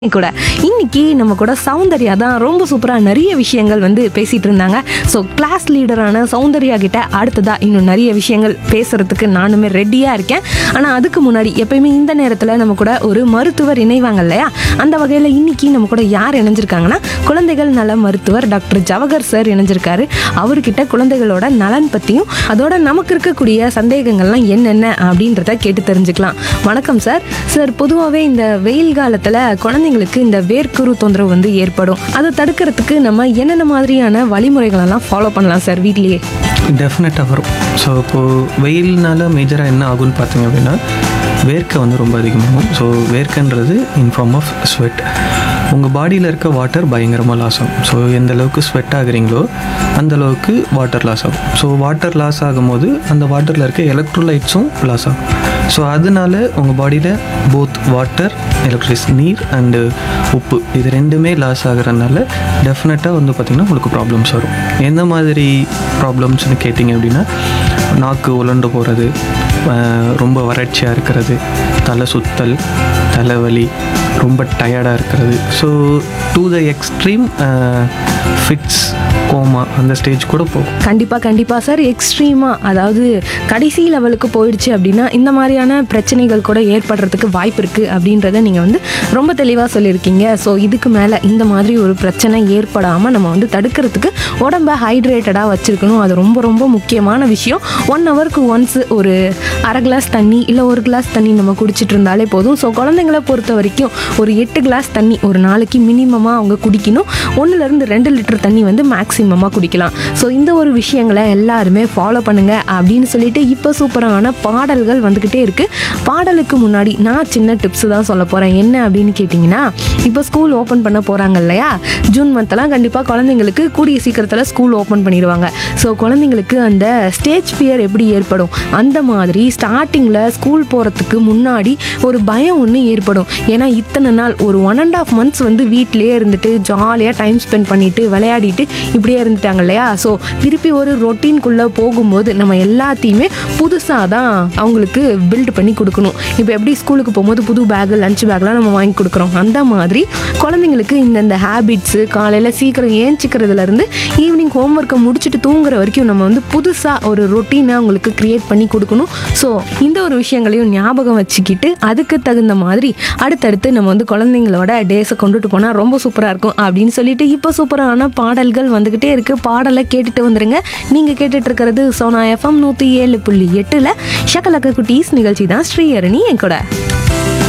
கூட இன்னைக்கு நம்ம கூட சௌந்தர்யா தான் ரொம்ப சூப்பராக நிறைய விஷயங்கள் வந்து பேசிட்டு இருந்தாங்க ஸோ கிளாஸ் லீடரான சௌந்தர்யா கிட்ட அடுத்ததா இன்னும் நிறைய விஷயங்கள் பேசுறதுக்கு நானுமே ரெடியாக இருக்கேன் ஆனால் அதுக்கு முன்னாடி எப்பயுமே இந்த நேரத்தில் நம்ம கூட ஒரு மருத்துவர் இணைவாங்க இல்லையா அந்த வகையில் இன்னைக்கு நம்ம கூட யார் இணைஞ்சிருக்காங்கன்னா குழந்தைகள் நல மருத்துவர் டாக்டர் ஜவஹர் சார் இணைஞ்சிருக்காரு அவர்கிட்ட குழந்தைகளோட நலன் பற்றியும் அதோட நமக்கு இருக்கக்கூடிய சந்தேகங்கள்லாம் என்னென்ன அப்படின்றத கேட்டு தெரிஞ்சுக்கலாம் வணக்கம் சார் சார் பொதுவாகவே இந்த வெயில் காலத்தில் குழந்தைங்களுக்கு இந்த வேர்க்குரு தொந்தரவு வந்து ஏற்படும் அதை தடுக்கிறதுக்கு நம்ம என்னென்ன மாதிரியான வழிமுறைகளெல்லாம் ஃபாலோ பண்ணலாம் சார் வீட்லேயே டெஃபினட்டாக வரும் ஸோ இப்போது வெயில்னால மேஜராக என்ன ஆகும்னு பார்த்தீங்க அப்படின்னா வேர்க்கை வந்து ரொம்ப அதிகமாகும் ஸோ வேர்க்கன்றது இன் ஃபார்ம் ஆஃப் ஸ்வெட் உங்கள் பாடியில் இருக்க வாட்டர் பயங்கரமாக லாஸ் ஆகும் ஸோ எந்த அளவுக்கு ஸ்வெட் ஆகுறீங்களோ அந்த அளவுக்கு வாட்டர் லாஸ் ஆகும் ஸோ வாட்டர் லாஸ் ஆகும்போது அந்த வாட்டரில் இருக்க எலக்ட்ரோலைட்ஸும் லாஸ் ஆகும் ஸோ அதனால உங்கள் பாடியில் போத் வாட்டர் எலக்ட்ரிஸ் நீர் அண்டு உப்பு இது ரெண்டுமே லாஸ் ஆகுறதுனால டெஃபினட்டாக வந்து பார்த்திங்கன்னா உங்களுக்கு ப்ராப்ளம்ஸ் வரும் எந்த மாதிரி ப்ராப்ளம்ஸ்னு கேட்டிங்க அப்படின்னா நாக்கு உலண்டு போகிறது ரொம்ப வறட்சியாக இருக்கிறது தலை சுத்தல் தலைவலி ரொம்ப டயர்டாக இருக்கிறது so to the extreme fits coma அந்த ஸ்டேஜ் கூட போகும் கண்டிப்பாக கண்டிப்பாக சார் எக்ஸ்ட்ரீமாக அதாவது கடைசி லெவலுக்கு போயிடுச்சு அப்படின்னா இந்த மாதிரியான பிரச்சனைகள் கூட ஏற்படுறதுக்கு வாய்ப்பு இருக்குது அப்படின்றத நீங்கள் வந்து ரொம்ப தெளிவாக சொல்லியிருக்கீங்க ஸோ இதுக்கு மேலே இந்த மாதிரி ஒரு பிரச்சனை ஏற்படாமல் நம்ம வந்து தடுக்கிறதுக்கு உடம்ப ஹைட்ரேட்டடாக வச்சுருக்கணும் அது ரொம்ப ரொம்ப முக்கியமான விஷயம் ஒன் ஹவருக்கு ஒன்ஸ் ஒரு அரை கிளாஸ் தண்ணி இல்லை ஒரு கிளாஸ் தண்ணி நம்ம குடிச்சிட்டு இருந்தாலே போதும் ஸோ குழந்தைங்களை பொறுத்த வரைக்கும் ஒரு எட்டு கிளாஸ் தண்ணி ஒரு நாளைக்கு மினிமமாக அவங்க குடிக்கணும் ஒன்றுலேருந்து ரெண்டு லிட்டர் தண்ணி வந்து மேக்ஸிமமாக குடிக்கலாம் ஸோ இந்த ஒரு விஷயங்களை எல்லாருமே ஃபாலோ பண்ணுங்க அப்படின்னு சொல்லிட்டு இப்போ சூப்பரான பாடல்கள் வந்துக்கிட்டே இருக்கு பாடலுக்கு முன்னாடி நான் சின்ன டிப்ஸ் தான் சொல்ல போகிறேன் என்ன அப்படின்னு கேட்டிங்கன்னா இப்போ ஸ்கூல் ஓப்பன் பண்ண போகிறாங்க இல்லையா ஜூன் மந்த்லாம் கண்டிப்பாக குழந்தைங்களுக்கு கூடிய சீக்கிரத்தில் ஸ்கூல் ஓப்பன் பண்ணிடுவாங்க ஸோ குழந்தைங்களுக்கு அந்த ஸ்டேஜ் ஃபியர் எப்படி ஏற்படும் அந்த மாதிரி ஸ்டார்டிங்கில் ஸ்கூல் போகிறதுக்கு முன்னாடி ஒரு பயம் ஒன்று ஏற்படும் ஏன்னா இத்தனை நாள் ஒரு ஒன் அண்ட் ஆஃப் மந்த்ஸ் வந்து வீட்டிலேயே இருந்துட்டு ஜாலியாக டைம் ஸ்பெண்ட் பண்ணிட்டு விளையாடிட்டு இப்படியே இருந்துட்டாங்க இல்லையா ஸோ திருப்பி ஒரு ரொட்டீன்குள்ளே போகும்போது நம்ம எல்லாத்தையுமே புதுசாக தான் அவங்களுக்கு பில்ட் பண்ணி கொடுக்கணும் இப்போ எப்படி ஸ்கூலுக்கு போகும்போது புது பேக் லஞ்ச் பேக்லாம் நம்ம வாங்கி கொடுக்குறோம் அந்த மாதிரி குழந்தைங்களுக்கு இந்தந்த ஹேபிட்ஸு காலையில் சீக்கிரம் ஏஞ்சிக்கிறதுலேருந்து ஈவினிங் ஹோம்ஒர்க்கை முடிச்சுட்டு தூங்குற வரைக்கும் நம்ம வந்து புதுசாக ஒரு ரொட்டீனை அவங்களுக்கு க்ரியேட் பண்ணி கொடுக்கணும் ஸோ இந்த ஒரு விஷயங்களையும் ஞாபகம் வச்சுக்கிட்டு அதுக்கு தகுந்த மாதிரி அடுத்தடுத்து நம்ம வந்து குழந்தைங்களோட டேஸை கொண்டுட்டு போனால் ரொம்ப சூப்பராக இருக்கும் அப்படின்னு சொல்லிட்டு இப்போ சூப்பரான பாடல்கள் வந்துக்கிட்டே இருக்கு பாடலை கேட்டுட்டு வந்துருங்க நீங்கள் கேட்டுட்டு இருக்கிறது சோனா எஃப்எம் நூற்றி ஏழு புள்ளி எட்டில் ஷக்கலக்க குட்டீஸ் நிகழ்ச்சி தான் ஸ்ரீஹரணி என் கூட